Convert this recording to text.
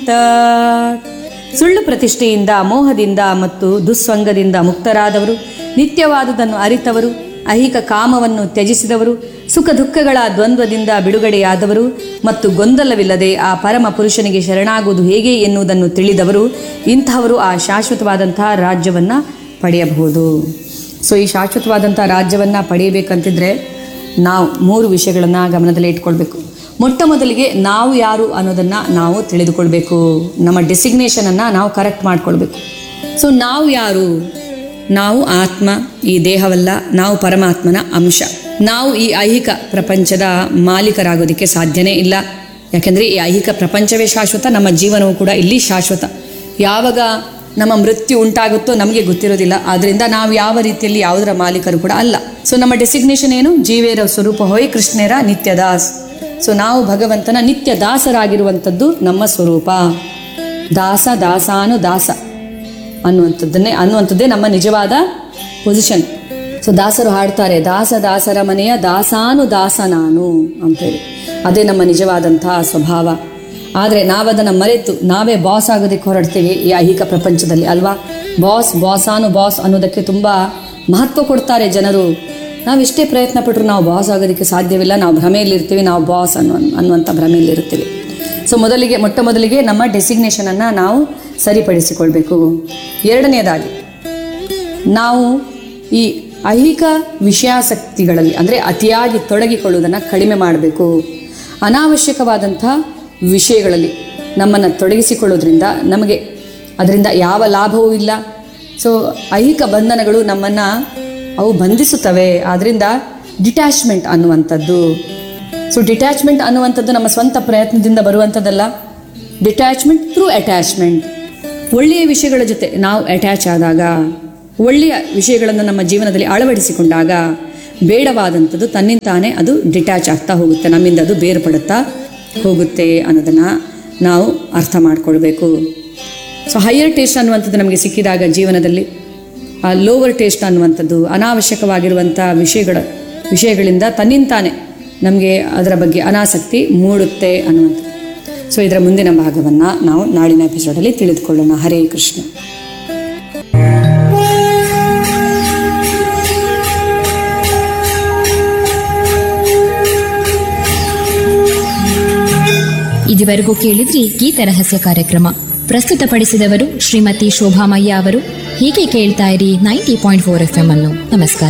ಸುಳ್ಳು ಪ್ರತಿಷ್ಠೆಯಿಂದ ಮೋಹದಿಂದ ಮತ್ತು ದುಸ್ಸಂಗದಿಂದ ಮುಕ್ತರಾದವರು ನಿತ್ಯವಾದುದನ್ನು ಅರಿತವರು ಐಹಿಕ ಕಾಮವನ್ನು ತ್ಯಜಿಸಿದವರು ಸುಖ ದುಃಖಗಳ ದ್ವಂದ್ವದಿಂದ ಬಿಡುಗಡೆಯಾದವರು ಮತ್ತು ಗೊಂದಲವಿಲ್ಲದೆ ಆ ಪರಮ ಪುರುಷನಿಗೆ ಶರಣಾಗುವುದು ಹೇಗೆ ಎನ್ನುವುದನ್ನು ತಿಳಿದವರು ಇಂತಹವರು ಆ ಶಾಶ್ವತವಾದಂತಹ ರಾಜ್ಯವನ್ನು ಪಡೆಯಬಹುದು ಸೊ ಈ ಶಾಶ್ವತವಾದಂಥ ರಾಜ್ಯವನ್ನು ಪಡೆಯಬೇಕಂತಿದ್ರೆ ನಾವು ಮೂರು ವಿಷಯಗಳನ್ನು ಗಮನದಲ್ಲಿ ಇಟ್ಕೊಳ್ಬೇಕು ಮೊಟ್ಟ ಮೊದಲಿಗೆ ನಾವು ಯಾರು ಅನ್ನೋದನ್ನು ನಾವು ತಿಳಿದುಕೊಳ್ಬೇಕು ನಮ್ಮ ಡೆಸಿಗ್ನೇಷನನ್ನು ನಾವು ಕರೆಕ್ಟ್ ಮಾಡ್ಕೊಳ್ಬೇಕು ಸೊ ನಾವು ಯಾರು ನಾವು ಆತ್ಮ ಈ ದೇಹವಲ್ಲ ನಾವು ಪರಮಾತ್ಮನ ಅಂಶ ನಾವು ಈ ಐಹಿಕ ಪ್ರಪಂಚದ ಮಾಲೀಕರಾಗೋದಕ್ಕೆ ಸಾಧ್ಯನೇ ಇಲ್ಲ ಯಾಕೆಂದರೆ ಈ ಐಹಿಕ ಪ್ರಪಂಚವೇ ಶಾಶ್ವತ ನಮ್ಮ ಜೀವನವೂ ಕೂಡ ಇಲ್ಲಿ ಶಾಶ್ವತ ಯಾವಾಗ ನಮ್ಮ ಮೃತ್ಯು ಉಂಟಾಗುತ್ತೋ ನಮಗೆ ಗೊತ್ತಿರೋದಿಲ್ಲ ಆದ್ದರಿಂದ ನಾವು ಯಾವ ರೀತಿಯಲ್ಲಿ ಯಾವುದರ ಮಾಲೀಕರು ಕೂಡ ಅಲ್ಲ ಸೊ ನಮ್ಮ ಡೆಸಿಗ್ನೇಷನ್ ಏನು ಜೀವೇರ ಸ್ವರೂಪ ಹೋಯ್ ಕೃಷ್ಣೇರ ನಿತ್ಯ ದಾಸ್ ಸೊ ನಾವು ಭಗವಂತನ ನಿತ್ಯ ದಾಸರಾಗಿರುವಂಥದ್ದು ನಮ್ಮ ಸ್ವರೂಪ ದಾಸ ದಾಸಾನು ದಾಸ ಅನ್ನುವಂಥದ್ದನ್ನೇ ಅನ್ನುವಂಥದ್ದೇ ನಮ್ಮ ನಿಜವಾದ ಪೊಸಿಷನ್ ಸೊ ದಾಸರು ಹಾಡ್ತಾರೆ ದಾಸ ದಾಸರ ಮನೆಯ ದಾಸಾನು ದಾಸ ನಾನು ಅಂತೇಳಿ ಅದೇ ನಮ್ಮ ನಿಜವಾದಂತಹ ಸ್ವಭಾವ ಆದರೆ ನಾವದನ್ನು ಮರೆತು ನಾವೇ ಬಾಸ್ ಆಗೋದಕ್ಕೆ ಹೊರಡ್ತೀವಿ ಈ ಐಹಿಕ ಪ್ರಪಂಚದಲ್ಲಿ ಅಲ್ವಾ ಬಾಸ್ ಬಾಸಾನು ಬಾಸ್ ಅನ್ನೋದಕ್ಕೆ ತುಂಬ ಮಹತ್ವ ಕೊಡ್ತಾರೆ ಜನರು ನಾವೆಷ್ಟೇ ಪ್ರಯತ್ನ ಪಟ್ಟರು ನಾವು ಬಾಸ್ ಆಗೋದಕ್ಕೆ ಸಾಧ್ಯವಿಲ್ಲ ನಾವು ಭ್ರಮೆಯಲ್ಲಿರ್ತೀವಿ ನಾವು ಬಾಸ್ ಅನ್ನೋ ಅನ್ನುವಂಥ ಭ್ರಮೆಯಲ್ಲಿರ್ತೀವಿ ಸೊ ಮೊದಲಿಗೆ ಮೊಟ್ಟ ಮೊದಲಿಗೆ ನಮ್ಮ ಡೆಸಿಗ್ನೇಷನನ್ನು ನಾವು ಸರಿಪಡಿಸಿಕೊಳ್ಬೇಕು ಎರಡನೇದಾಗಿ ನಾವು ಈ ಐಹಿಕ ವಿಷಯಾಸಕ್ತಿಗಳಲ್ಲಿ ಅಂದರೆ ಅತಿಯಾಗಿ ತೊಡಗಿಕೊಳ್ಳುವುದನ್ನು ಕಡಿಮೆ ಮಾಡಬೇಕು ಅನಾವಶ್ಯಕವಾದಂಥ ವಿಷಯಗಳಲ್ಲಿ ನಮ್ಮನ್ನು ತೊಡಗಿಸಿಕೊಳ್ಳೋದ್ರಿಂದ ನಮಗೆ ಅದರಿಂದ ಯಾವ ಲಾಭವೂ ಇಲ್ಲ ಸೊ ಐಹಿಕ ಬಂಧನಗಳು ನಮ್ಮನ್ನು ಅವು ಬಂಧಿಸುತ್ತವೆ ಆದ್ದರಿಂದ ಡಿಟ್ಯಾಚ್ಮೆಂಟ್ ಅನ್ನುವಂಥದ್ದು ಸೊ ಡಿಟ್ಯಾಚ್ಮೆಂಟ್ ಅನ್ನುವಂಥದ್ದು ನಮ್ಮ ಸ್ವಂತ ಪ್ರಯತ್ನದಿಂದ ಬರುವಂಥದ್ದಲ್ಲ ಡಿಟ್ಯಾಚ್ಮೆಂಟ್ ಥ್ರೂ ಅಟ್ಯಾಚ್ಮೆಂಟ್ ಒಳ್ಳೆಯ ವಿಷಯಗಳ ಜೊತೆ ನಾವು ಅಟ್ಯಾಚ್ ಆದಾಗ ಒಳ್ಳೆಯ ವಿಷಯಗಳನ್ನು ನಮ್ಮ ಜೀವನದಲ್ಲಿ ಅಳವಡಿಸಿಕೊಂಡಾಗ ಬೇಡವಾದಂಥದ್ದು ತನ್ನಿಂತಾನೇ ಅದು ಡಿಟ್ಯಾಚ್ ಆಗ್ತಾ ಹೋಗುತ್ತೆ ನಮ್ಮಿಂದ ಅದು ಬೇರ್ಪಡುತ್ತಾ ಹೋಗುತ್ತೆ ಅನ್ನೋದನ್ನು ನಾವು ಅರ್ಥ ಮಾಡ್ಕೊಳ್ಬೇಕು ಸೊ ಹೈಯರ್ ಟೇಸ್ಟ್ ಅನ್ನುವಂಥದ್ದು ನಮಗೆ ಸಿಕ್ಕಿದಾಗ ಜೀವನದಲ್ಲಿ ಆ ಲೋವರ್ ಟೇಸ್ಟ್ ಅನ್ನುವಂಥದ್ದು ಅನಾವಶ್ಯಕವಾಗಿರುವಂಥ ವಿಷಯಗಳ ವಿಷಯಗಳಿಂದ ತನ್ನಿಂತಾನೆ ನಮಗೆ ಅದರ ಬಗ್ಗೆ ಅನಾಸಕ್ತಿ ಮೂಡುತ್ತೆ ಅನ್ನುವಂಥದ್ದು ಸೊ ಇದರ ಮುಂದಿನ ಭಾಗವನ್ನು ನಾವು ನಾಳಿನ ಎಪಿಸೋಡಲ್ಲಿ ತಿಳಿದುಕೊಳ್ಳೋಣ ಹರೇ ಕೃಷ್ಣ ಇದುವರೆಗೂ ಕೇಳಿದ್ರಿ ಗೀತ ರಹಸ್ಯ ಕಾರ್ಯಕ್ರಮ ಪ್ರಸ್ತುತಪಡಿಸಿದವರು ಶ್ರೀಮತಿ ಶೋಭಾಮಯ್ಯ ಅವರು ಹೀಗೆ ಕೇಳ್ತಾ ಇರಿ ninety point four F M ಅನ್ನು ನಮಸ್ಕಾರ